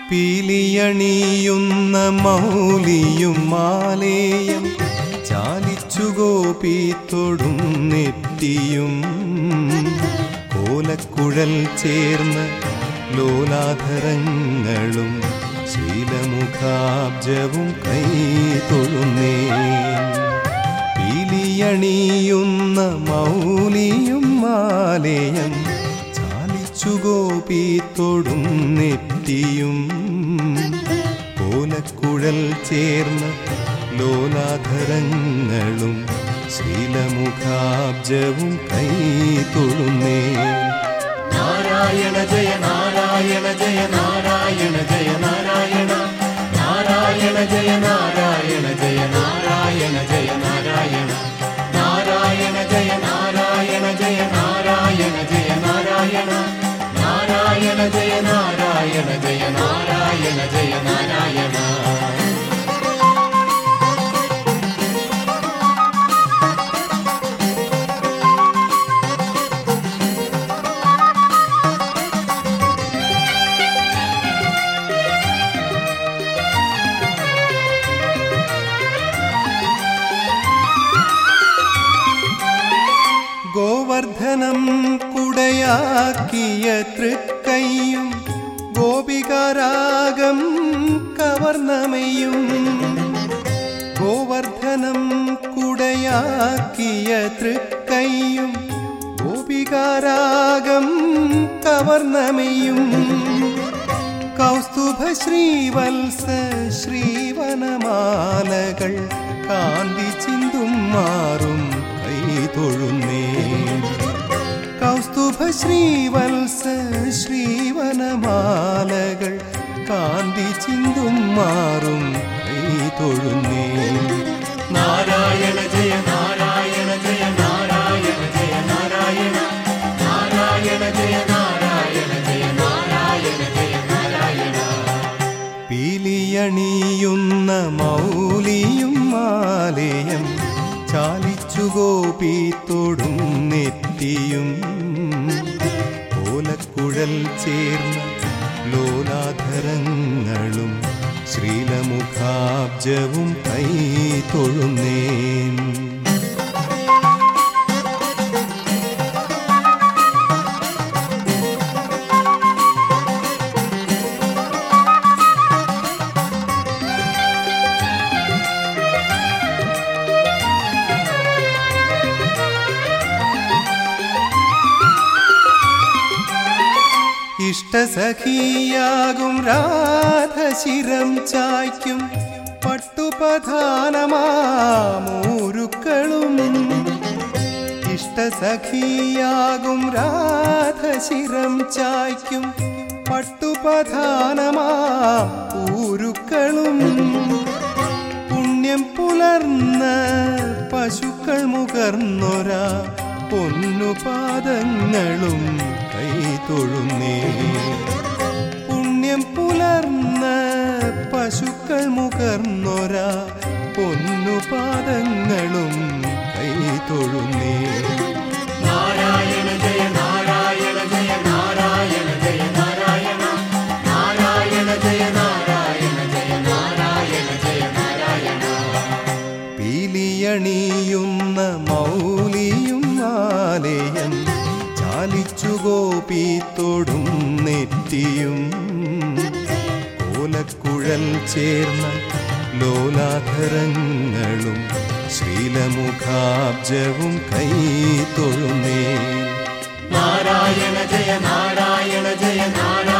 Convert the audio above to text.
പീലിയണിയുന്ന മൗലിയും മാലേയം ചാലിച്ചു ഗോപി തൊടും നെറ്റിയും കോലക്കുഴൽ ചേർന്ന് ലോലാധരങ്ങളും ശീലമുഖാബ്ജവും കൈ തൊഴുന്നേ പീലിയണിയുന്ന മൗലിയും മാലേയം ചാലിച്ചു ഗോപി തൊടും നെറ്റിയും കോലക്കുഴൽ ചേർന്ന ലോലാധരങ്ങളും ശീലമുഖാബ്ജവും കൈ തൊഴുന്നേ നാരായണ ജയ നാരായണ ജയ നാരായണ ജയ നാരായണ നാരായണ ജയ നാരായണ ജയ നാരായണ ജയ നാരായണ നാരായണ ജയ നാരായണ ജയ നാരായണ ജയ നാരായണ നാരായണ ജയ നാരായണ ജയ നാരായണ ജയ നാരായണ ഗോവർദ്ധനം കുടയാക്കിയ തൃക്കൈയും ഗോപികാരാഗം കവർന്നമയും ഗോവർദ്ധനം കുടയാക്കിയ തൃക്കൈയും ഗോപികാരാഗം കവർന്നമയും കൗസ്തുഭ ശ്രീവത്സ ശ്രീവനമാലകൾ കാന്തി ചിന്തും മാറും കൈ തൊഴുന്നേ കൗസ്തുഭ ശ്രീവത്സ ശ്രീവനമാലകൾ കാന്തി ചിന്തും മാറും കൈ തൊഴുന്നേ നാരായണ ജയ നാരായണ ജയ നാരായണ ജയ നാരായണ നാരായണ ജയ നാരായണ ജയ നാരായണ ജയ നാരായണ പീലിയണിയുന്ന മൗലിയും മാലയം ചാലിച്ചു ഗോപി തൊടും നെറ്റിയും ഓലക്കുഴൽ ചേർന്ന ലോലാധരങ്ങളും ശ്രീലമുഖാബ്ജവും കൈ തൊഴുന്നേൻ ഇഷ്ടസഖിയാകും രാധശിരം ചായ്ക്കും പട്ടുപധാനമാമൂരുക്കളും ഇഷ്ടസഖിയാകും രാധശിരം ചായ്ക്കും പട്ടുപധാനമാം ഊരുക്കളും പുണ്യം പുലർന്ന പശുക്കൾ മുകർന്നൊരാ പൊന്നുപാദങ്ങളും കൈ തൊഴുന്നേ പുണ്യം പുലർന്ന പശുക്കൾ മുകർന്നൊരാ പൊന്നുപാദങ്ങളും കൈ തൊഴുന്നേ നാരായണ ജയ നാരായണ ജയ നാരായണ ജയ നാരായണ നാരായണ ജയ നാരായണ ജയ നാരായണ ജയ നാരായണ പീലിയണിയുന്ന മൗലിയും മാലയം ചാലിച്ചു ഗോപി തൊടും നെറ്റിയും കോലക്കുഴൽ ചേർന്ന ലോലാധരങ്ങളും ശ്രീലമുഖാബ്ജവും കൈ തൊഴുന്നേ നാരായണ ജയ നാരായണ ജയ നാരായണ